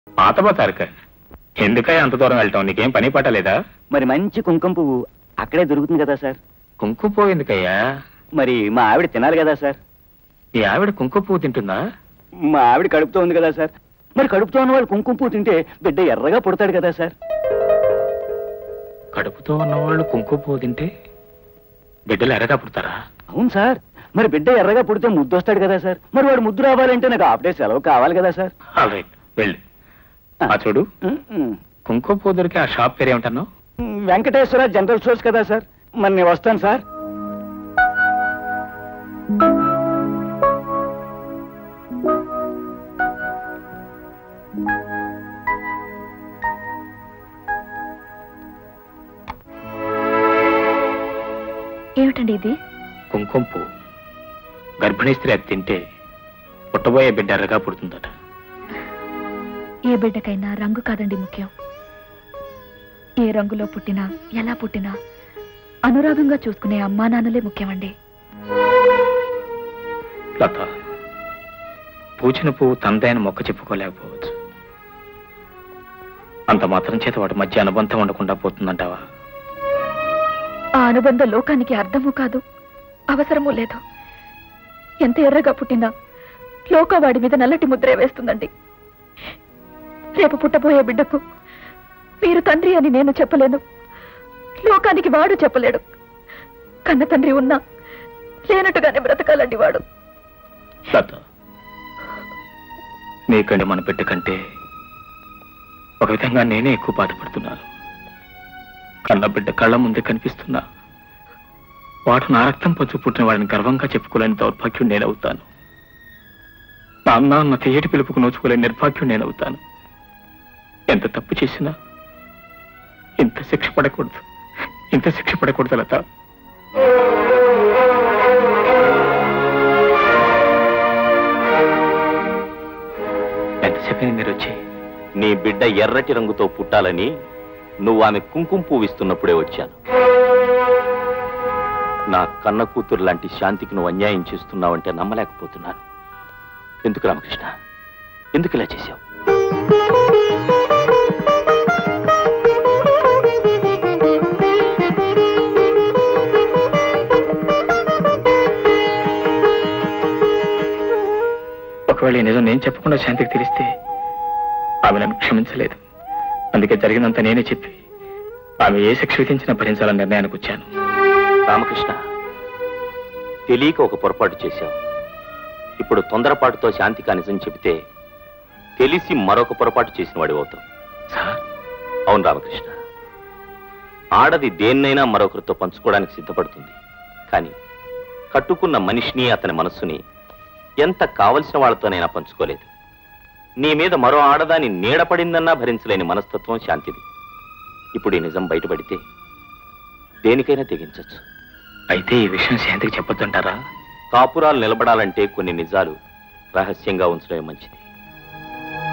పాత బతారక ఎందుకయ్యా అంత దూరం వెళ్ళటం నీకేం పని పట్టలేదా మరి మంచి కుంకుమ పువ్వు అక్కడే దొరుకుతుంది కదా సార్ కుంకుమ పువ్వు ఎందుకయ్యా మరి మా ఆవిడ తినాలి కదా సార్ ఈ ఆవిడ కుంకుమ పువ్వు తింటుందా మా ఆవిడ కడుపుతో ఉంది కదా సార్ మరి కడుపుతో ఉన్న వాళ్ళు కుంకుమ పువ్వు తింటే బిడ్డ ఎర్రగా పుడతాడు కదా సార్ కడుపుతో ఉన్నవాళ్ళు కుంకుమ పువ్వు తింటే బిడ్డలు ఎరగా పుడతారా అవును సార్ మరి బిడ్డ ఎర్రగా పుడితే ముద్దు వస్తాడు కదా సార్ మరి వాడు ముద్దు రావాలంటే నాకు ఆఫ్డే సెలవు కావాలి కదా సార్ ఆల్ రైట్ వెళ్ళి ఆ చూడు ఉమ్, ఉమ్. కుంకుమ పువ్వు దొరికి ఆ షాప్ పేరు ఏమంటున్నావు వెంకటేశ్వర జనరల్ స్టోర్స్ కదా సార్ మరి నేను వస్తాను సార్ ఏమిటండి ఇది కుంకుమ పువ్వు గర్భిణీ స్త్రీ అది తింటే పుట్టబోయే బిడ్డ ఎర్రగా పుడుతుందట ఏ బిడ్డకైనా రంగు కాదండి ముఖ్యం ఏ రంగులో పుట్టినా ఎలా పుట్టినా అనురాగంగా చూసుకునే అమ్మా నాన్నలే ముఖ్యమండి లత పూచిన పువ్వు తందైన మొక్క చెప్పుకోలేకపోవచ్చు అంత మాత్రం చేత వాటి మధ్య అనుబంధం ఉండకుండా పోతుందంటావా ఆ అనుబంధ లోకానికి అర్థము కాదు అవసరమూ లేదు ఎంత ఎర్రగా పుట్టినా లోక వాడి మీద నల్లటి ముద్రే వేస్తుందండి రేపు పుట్టబోయే బిడ్డకు మీరు తండ్రి అని నేను చెప్పలేను లోకానికి వాడు చెప్పలేడు కన్న తండ్రి ఉన్నా లేనట్టుగానే బ్రతకాలండి వాడు లత నీకంటే మన బిడ్డ కంటే ఒక విధంగా నేనే ఎక్కువ బాధపడుతున్నాను కన్న బిడ్డ కళ్ళ ముందే కనిపిస్తున్నా వాడు నా రక్తం పంచు పుట్టిన వాడిని గర్వంగా చెప్పుకోలేని దౌర్భాగ్యం నేనవుతాను నాన్న అన్న తీయటి పిలుపుకు నోచుకోలేని నిర్భాగ్యం నేనవుతాను ఎంత తప్పు చేసినా ఇంత శిక్ష పడకూడదు ఇంత శిక్ష పడకూడదు లత ఎంతసేపు మీరు వచ్చి నీ బిడ్డ ఎర్రటి రంగుతో పుట్టాలని నువ్వు ఆమె కుంకుమ పువ్విస్తున్నప్పుడే వచ్చాను నా కన్న కూతురు లాంటి శాంతికి నువ్వు అన్యాయం చేస్తున్నావంటే నమ్మలేకపోతున్నాను ఎందుకు రామకృష్ణ ఎందుకు ఇలా చేశావు ఒకవేళ ఈ నిజం నేను చెప్పకుండా శాంతికి తెలిస్తే ఆమె నన్ను క్షమించలేదు అందుకే జరిగినంత నేనే చెప్పి ఆమె ఏ శిక్ష విధించినా భరించాలని నిర్ణయానికి వచ్చాను రామకృష్ణ తెలియక ఒక పొరపాటు చేశావు ఇప్పుడు తొందరపాటుతో శాంతికి ఆ నిజం చెబితే తెలిసి మరొక పొరపాటు చేసిన వాడి అవుతావు సార్ అవును రామకృష్ణ ఆడది దేన్నైనా మరొకరితో పంచుకోవడానికి సిద్ధపడుతుంది కానీ కట్టుకున్న మనిషిని అతని మనస్సుని ఎంత కావలసిన వాళ్ళతోనైనా పంచుకోలేదు నీ మీద మరో ఆడదాని నీడపడిందన్నా భరించలేని మనస్తత్వం శాంతిది ఇప్పుడు ఈ నిజం బయటపడితే దేనికైనా తెగించొచ్చు అయితే ఈ విషయం శాంతికి చెప్పొద్దంటారా కాపురాలు నిలబడాలంటే కొన్ని నిజాలు రహస్యంగా ఉంచడమే మంచిది